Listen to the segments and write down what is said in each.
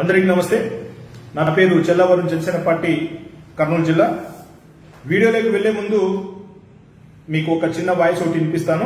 అందరికీ నమస్తే నా పేరు చెల్లవరం జనసేన పార్టీ కర్నూలు జిల్లా వీడియోలోకి వెళ్లే ముందు మీకు ఒక చిన్న వాయిస్ ఒకటి వినిపిస్తాను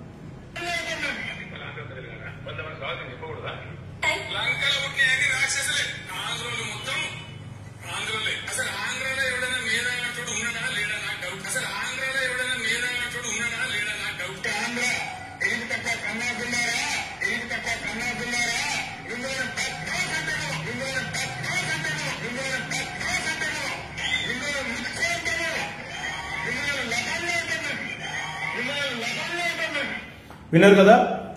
లంకలో పుట్టిన రాక్షసులే ఆంధ్రులు మొత్తం ఆంధ్రులే అసలు ఆంధ్రలో ఎవడైనా మేధావినట్టుడు ఉన్నాడా లేడా నాకు డౌట్ అసలు ఆంధ్రలో ఎవడైనా మేధావినట్టుడు ఉన్నాడా లేడా నాకు డౌట్ ఆంధ్ర ఎనిమిది తప్ప కన్నాకున్నారా ఎనిమిది తప్ప కన్నాకున్నారా మిమ్మల్ని పట్టా కట్టను మిమ్మల్ని పట్టా కట్టను మిమ్మల్ని పట్టా కట్టను మిమ్మల్ని ముచ్చుకుంటాను మిమ్మల్ని లగంలో ఉంటాను మిమ్మల్ని లగంలో ఉంటాను విన్నారు కదా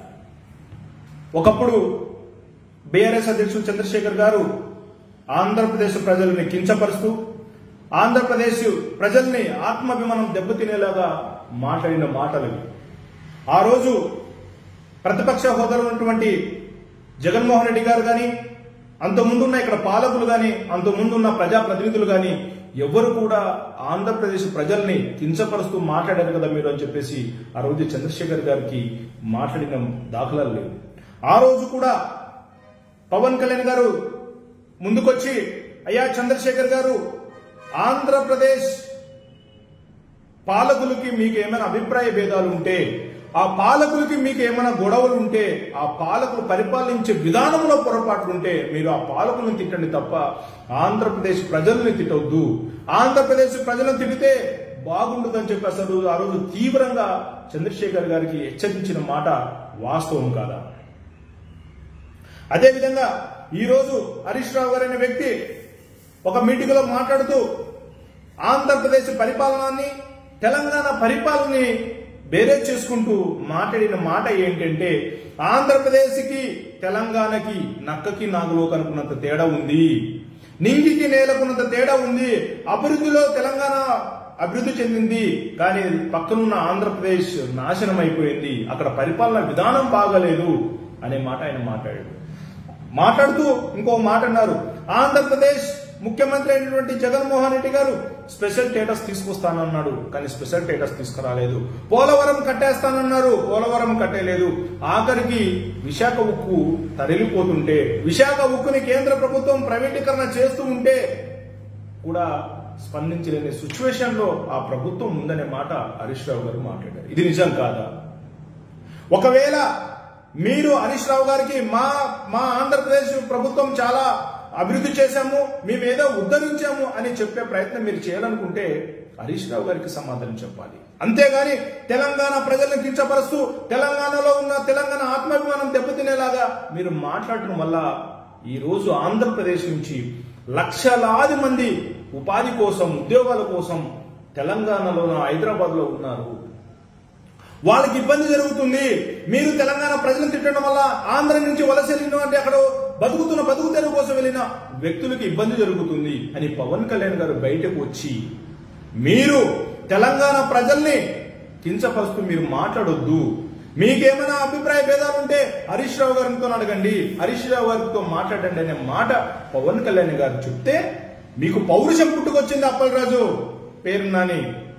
ఒకప్పుడు బీఆర్ఎస్ అధ్యక్షుడు చంద్రశేఖర్ గారు ఆంధ్రప్రదేశ్ ప్రజల్ని కించపరుస్తూ ఆంధ్రప్రదేశ్ ప్రజల్ని ఆత్మాభిమానం దెబ్బతినేలాగా మాట్లాడిన మాటలు ఇవి. ఆ రోజు ప్రతిపక్ష హోదాలో ఉన్నటువంటి జగన్మోహన్ రెడ్డి గారు కానీ అంతకుముందున్న ఇక్కడ పాలకులు కానీ అంతకుముందున్న ప్రజాప్రతినిధులు కానీ ఎవరు కూడా ఆంధ్రప్రదేశ్ ప్రజల్ని కించపరుస్తూ మాట్లాడారు కదా మీరు అని చెప్పేసి ఆ రోజు చంద్రశేఖర్ గారికి మాట్లాడిన దాఖలాలు లేవు ఆ రోజు కూడా పవన్ కళ్యాణ్ గారు ముందుకొచ్చి అయ్యా చంద్రశేఖర్ గారు ఆంధ్రప్రదేశ్ పాలకులకి మీకు ఏమైనా అభిప్రాయ భేదాలు ఉంటే ఆ పాలకులకి మీకు ఏమైనా గొడవలు ఉంటే ఆ పాలకులు పరిపాలించే విధానంలో పొరపాట్లు ఉంటే మీరు ఆ పాలకులను తిట్టండి తప్ప ఆంధ్రప్రదేశ్ ప్రజల్ని తిట్టవద్దు ఆంధ్రప్రదేశ్ ప్రజలను తిడితే బాగుండదని చెప్పి అసలు ఆ రోజు తీవ్రంగా చంద్రశేఖర్ గారికి హెచ్చరించిన మాట వాస్తవం కాదా అదేవిధంగా ఈ రోజు హరీష్ రావు గారు అనే వ్యక్తి ఒక మీటింగ్ లో మాట్లాడుతూ ఆంధ్రప్రదేశ్ పరిపాలనాన్ని తెలంగాణ పరిపాలనని బేరే చేసుకుంటూ మాట్లాడిన మాట ఏంటంటే ఆంధ్రప్రదేశ్కి తెలంగాణకి నక్కకి నాగులో కనుకున్నంత తేడా ఉంది నింగికి నేలకున్నంత తేడా ఉంది అభివృద్ధిలో తెలంగాణ అభివృద్ధి చెందింది కానీ పక్కనున్న ఆంధ్రప్రదేశ్ నాశనం అయిపోయింది అక్కడ పరిపాలన విధానం బాగలేదు అనే మాట ఆయన మాట్లాడాడు మాట్లాడుతూ ఇంకో మాట అన్నారు ఆంధ్రప్రదేశ్ ముఖ్యమంత్రి అయినటువంటి జగన్మోహన్ రెడ్డి గారు స్పెషల్ స్టేటస్ తీసుకొస్తానన్నాడు కానీ స్పెషల్ స్టేటస్ తీసుకురాలేదు పోలవరం కట్టేస్తానన్నారు పోలవరం కట్టేలేదు ఆఖరికి విశాఖ ఉక్కు తరిలిపోతుంటే విశాఖ ఉక్కుని కేంద్ర ప్రభుత్వం ప్రైవేటీకరణ చేస్తూ ఉంటే కూడా స్పందించలేని సిచ్యువేషన్ లో ఆ ప్రభుత్వం ఉందనే మాట హరీష్ రావు గారు మాట్లాడారు ఇది నిజం కాదా ఒకవేళ మీరు హరీష్ రావు గారికి మా మా ఆంధ్రప్రదేశ్ ప్రభుత్వం చాలా అభివృద్ధి చేశాము మేమేదో ఉద్ధరించాము అని చెప్పే ప్రయత్నం మీరు చేయాలనుకుంటే హరీష్ రావు గారికి సమాధానం చెప్పాలి అంతేగాని తెలంగాణ ప్రజలను కించపరుస్తూ తెలంగాణలో ఉన్న తెలంగాణ ఆత్మాభిమానం దెబ్బతినేలాగా మీరు మాట్లాడటం వల్ల ఈ రోజు ఆంధ్రప్రదేశ్ నుంచి లక్షలాది మంది ఉపాధి కోసం ఉద్యోగాల కోసం తెలంగాణలో హైదరాబాద్ లో ఉన్నారు వాళ్ళకి ఇబ్బంది జరుగుతుంది మీరు తెలంగాణ ప్రజలను తిట్టడం వల్ల ఆంధ్ర నుంచి వలస వెళ్ళిన అంటే అక్కడ బతుకుతున్న బతుకు తెరువు కోసం వెళ్ళిన వ్యక్తులకు ఇబ్బంది జరుగుతుంది అని పవన్ కళ్యాణ్ గారు బయటకు వచ్చి మీరు తెలంగాణ ప్రజల్ని కించపరుస్తూ మీరు మాట్లాడొద్దు మీకేమైనా అభిప్రాయ భేదాలు ఉంటే హరీష్ రావు గారితో అడగండి హరీష్ రావు గారితో మాట్లాడండి అనే మాట పవన్ కళ్యాణ్ గారు చెప్తే మీకు పౌరుషం పుట్టుకొచ్చింది అప్పలరాజు పేరున్నాని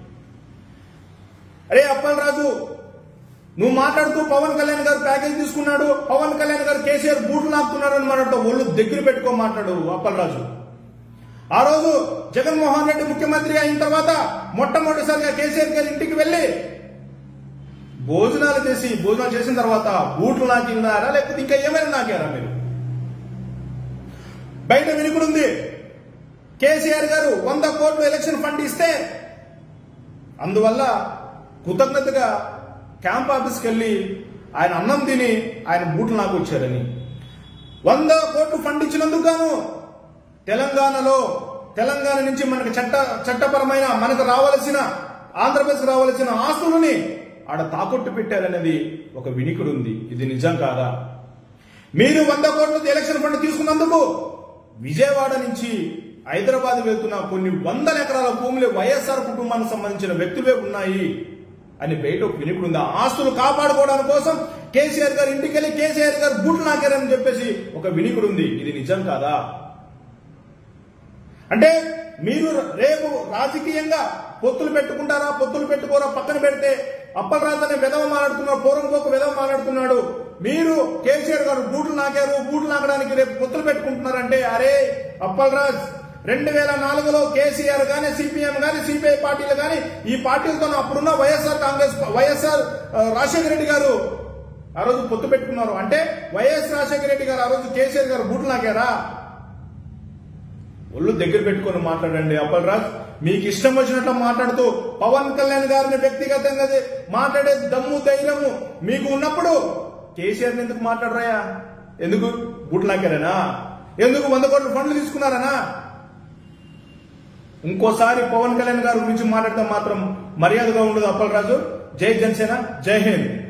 అరే అప్పలరాజు నువ్వు మాట్లాడుతూ పవన్ కళ్యాణ్ గారు ప్యాకేజ్ తీసుకున్నాడు పవన్ కళ్యాణ్ గారు కేసీఆర్ బూట్లు నాకుతున్నాడు అని మాట్లాడుతూ ఒళ్ళు దగ్గర పెట్టుకో మాట్లాడు అప్పలరాజు ఆ రోజు జగన్మోహన్ రెడ్డి ముఖ్యమంత్రి అయిన తర్వాత మొట్టమొదటిసారిగా కేసీఆర్ గారి ఇంటికి వెళ్లి భోజనాలు చేసి భోజనాలు చేసిన తర్వాత బూట్లు నాకిన్నారా లేకపోతే ఇంకా ఏమైనా నాకారా మీరు బయట వినికుడుంది కేసీఆర్ గారు వంద కోట్లు ఎలక్షన్ ఫండ్ ఇస్తే అందువల్ల కృతజ్ఞతగా క్యాంప్ ఆఫీస్కి వెళ్ళి ఆయన అన్నం తిని ఆయన బూట్లు నాకు వచ్చారని వంద కోట్లు ఫండ్ ఇచ్చినందుకు గాను తెలంగాణలో తెలంగాణ నుంచి మనకు చట్ట చట్టపరమైన మనకు రావలసిన ఆంధ్రప్రదేశ్ రావలసిన ఆస్తులని ఆడ తాకట్టు పెట్టారనేది ఒక వినికుడు ఉంది ఇది నిజం కాదా మీరు వంద కోట్ల ఎలక్షన్ ఫండ్ తీసుకున్నందుకు విజయవాడ నుంచి హైదరాబాద్ వెళ్తున్న కొన్ని వందల ఎకరాల భూములు వైఎస్ఆర్ కుటుంబానికి సంబంధించిన వ్యక్తులే ఉన్నాయి అని బయట ఒక వినికుడు ఉంది ఆ ఆస్తులు కాపాడుకోవడానికి కోసం కేసీఆర్ గారు ఇంటికి వెళ్ళి కేసీఆర్ గారు బూట్లు నాకారని చెప్పేసి ఒక వినికుడు ఉంది ఇది నిజం కాదా అంటే మీరు రేపు రాజకీయంగా పొత్తులు పెట్టుకుంటారా పొత్తులు పెట్టుకోరా పక్కన పెడితే అప్పలరాజు అనే విధవ మాట్లాడుతున్నాడు పూర్వం ఒక విధవ మాట్లాడుతున్నాడు మీరు కేసీఆర్ గారు బూట్లు నాకారు బూట్లు నాకడానికి రేపు పొత్తులు పెట్టుకుంటున్నారంటే అరే అప్పలరాజ్ రెండు వేల నాలుగులో కేసీఆర్ గాని సిపిఎం గాని సిపిఐ పార్టీలు గాని ఈ పార్టీలతో అప్పుడున్న వైఎస్ఆర్ కాంగ్రెస్ వైఎస్ఆర్ ఆ, రాజశేఖర రెడ్డి గారు ఆ రోజు పొత్తు పెట్టుకున్నారు అంటే వైఎస్ రాజశేఖర రెడ్డి గారు ఆ రోజు కేసీఆర్ గారు బూట్లు నాకారా ఒళ్ళు దగ్గర పెట్టుకొని మాట్లాడండి అప్పలరాజ్ మీకు ఇష్టం వచ్చినట్లు మాట్లాడుతూ పవన్ కళ్యాణ్ గారిని వ్యక్తిగతంగా మాట్లాడే దమ్ము ధైర్యము మీకు ఉన్నప్పుడు కేసీఆర్ ఎందుకు మాట్లాడరాయా ఎందుకు బూట్లాకారేనా ఎందుకు వంద కోట్ల ఫండ్లు తీసుకున్నారనా ఇంకోసారి పవన్ కళ్యాణ్ గారి గురించి మాట్లాడితే మాత్రం మర్యాదగా ఉండదు అప్పలరాజు జై జనసేన జై హింద్